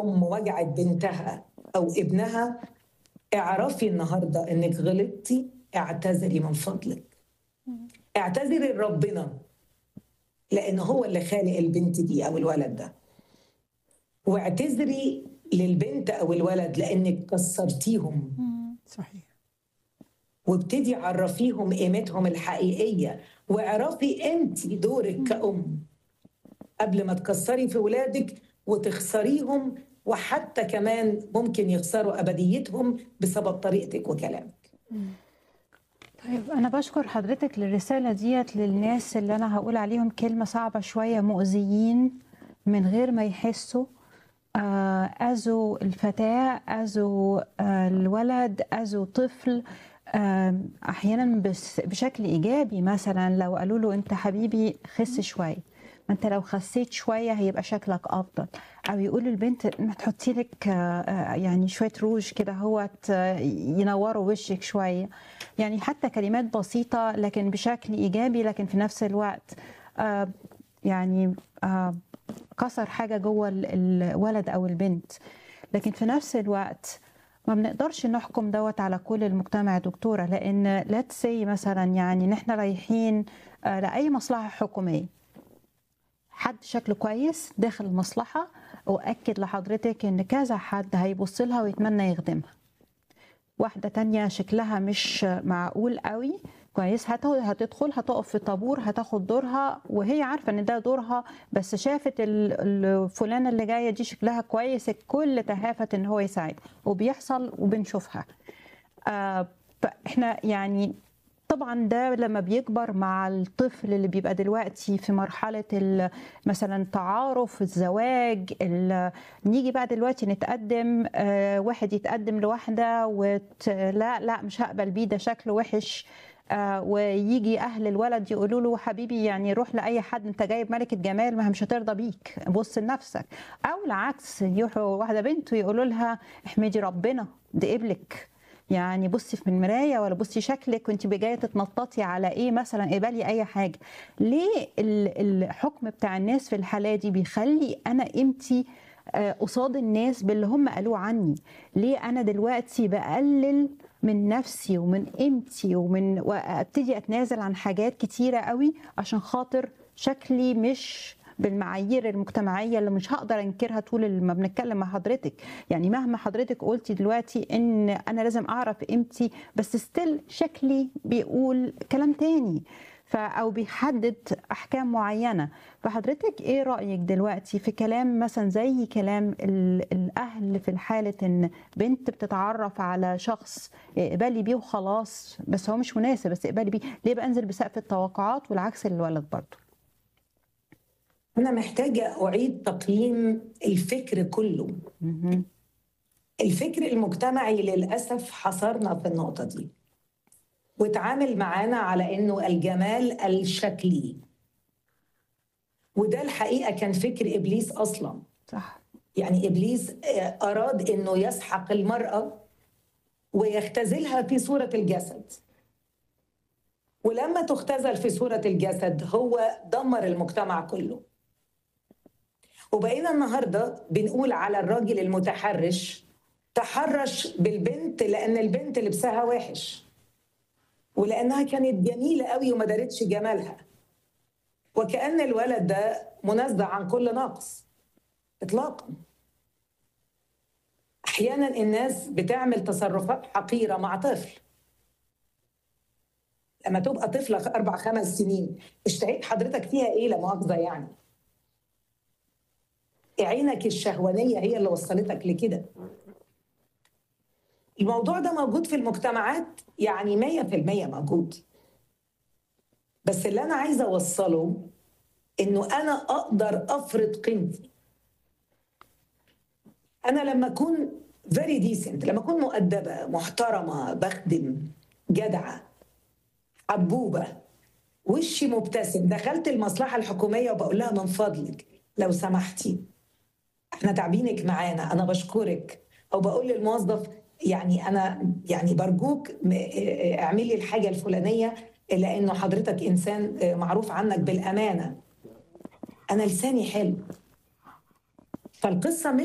ام وجعت بنتها او ابنها اعرفي النهارده انك غلطتي اعتذري من فضلك اعتذري لربنا لان هو اللي خالق البنت دي او الولد ده واعتذري للبنت او الولد لانك كسرتيهم صحيح وابتدي عرفيهم قيمتهم الحقيقيه واعرفي انت دورك كأم قبل ما تكسري في ولادك وتخسريهم وحتى كمان ممكن يخسروا ابديتهم بسبب طريقتك وكلامك طيب أنا بشكر حضرتك للرسالة ديت للناس اللي أنا هقول عليهم كلمة صعبة شوية مؤذيين من غير ما يحسوا آه، أذوا الفتاة أذوا آه، الولد أذوا طفل آه، أحيانا بس- بشكل إيجابي مثلا لو قالوا له أنت حبيبي خس شوية ما أنت لو خسيت شوية هيبقى شكلك أفضل أو يقولوا البنت ما تحطي لك آه، آه، يعني شوية روج كده هو ينوروا وشك شوية يعني حتى كلمات بسيطة لكن بشكل إيجابي لكن في نفس الوقت آه، يعني آه، كسر حاجة جوه ال- الولد أو البنت لكن في نفس الوقت ما بنقدرش نحكم دوت على كل المجتمع يا دكتورة لأن let's say مثلا يعني إن إحنا رايحين آه، لأي مصلحة حكومية حد شكله كويس داخل المصلحة وأكد لحضرتك إن كذا حد هيبص لها ويتمنى يخدمها واحدة تانية شكلها مش معقول قوي كويس هت- هتدخل هتقف في طابور هتاخد دورها وهي عارفة ان ده دورها بس شافت ال- الفلانة اللي جاية دي شكلها كويس الكل تهافت ان هو يساعدها وبيحصل وبنشوفها آه، فاحنا يعني طبعا ده لما بيكبر مع الطفل اللي بيبقى دلوقتي في مرحلة ال- مثلا تعارف الزواج ال- نيجي بقى دلوقتي نتقدم آه، واحد يتقدم لواحدة وت... لا لا مش هقبل بيه ده شكله وحش آه، ويجي اهل الولد يقولوا له حبيبي يعني روح لاي حد انت جايب ملكه جمال ما هي مش هترضى بيك بص لنفسك او العكس يروحوا واحده بنت ويقولوا لها احمدي ربنا ده قبلك يعني بصي في المرايه ولا بصي شكلك وانت جايه تتنططي على ايه مثلا قبلي اي حاجه ليه ال- الحكم بتاع الناس في الحاله دي بيخلي انا قيمتي آه، قصاد الناس باللي هم قالوه عني ليه انا دلوقتي بقلل من نفسي ومن قيمتي ومن وابتدي اتنازل عن حاجات كتيره قوي عشان خاطر شكلي مش بالمعايير المجتمعيه اللي مش هقدر انكرها طول ما بنتكلم مع حضرتك يعني مهما حضرتك قلتي دلوقتي ان انا لازم اعرف قيمتي بس ستيل شكلي بيقول كلام تاني ف او بيحدد احكام معينه فحضرتك ايه رايك دلوقتي في كلام مثلا زي كلام ال- الاهل في حاله ان بنت بتتعرف على شخص اقبلي بيه وخلاص بس هو مش مناسب بس اقبلي بيه ليه بقى انزل بسقف التوقعات والعكس للولد برضه انا محتاجه اعيد تقييم الفكر كله مهم. الفكر المجتمعي للاسف حصرنا في النقطه دي واتعامل معانا على انه الجمال الشكلي وده الحقيقه كان فكر ابليس اصلا صح يعني ابليس آه، اراد انه يسحق المراه ويختزلها في صوره الجسد ولما تختزل في صوره الجسد هو دمر المجتمع كله وبقينا النهارده بنقول على الراجل المتحرش تحرش بالبنت لان البنت لبسها وحش ولانها كانت جميله قوي وما دارتش جمالها وكأن الولد ده منزه عن كل نقص اطلاقا احيانا الناس بتعمل تصرفات حقيره مع طفل لما تبقى طفله اربع خمس سنين اشتهيت حضرتك فيها ايه لا مؤاخذه يعني عينك الشهوانيه هي اللي وصلتك لكده الموضوع ده موجود في المجتمعات يعني مية في المية موجود بس اللي أنا عايزة أوصله إنه أنا أقدر أفرض قيمتي أنا لما أكون very decent لما أكون مؤدبة محترمة بخدم جدعة حبوبة وشي مبتسم دخلت المصلحة الحكومية وبقول لها من فضلك لو سمحتي احنا تعبينك معانا انا بشكرك او بقول للموظف يعني انا يعني برجوك م- اه- اعملي الحاجه الفلانيه لانه حضرتك انسان اه، معروف عنك بالامانه انا لساني حلو فالقصه مش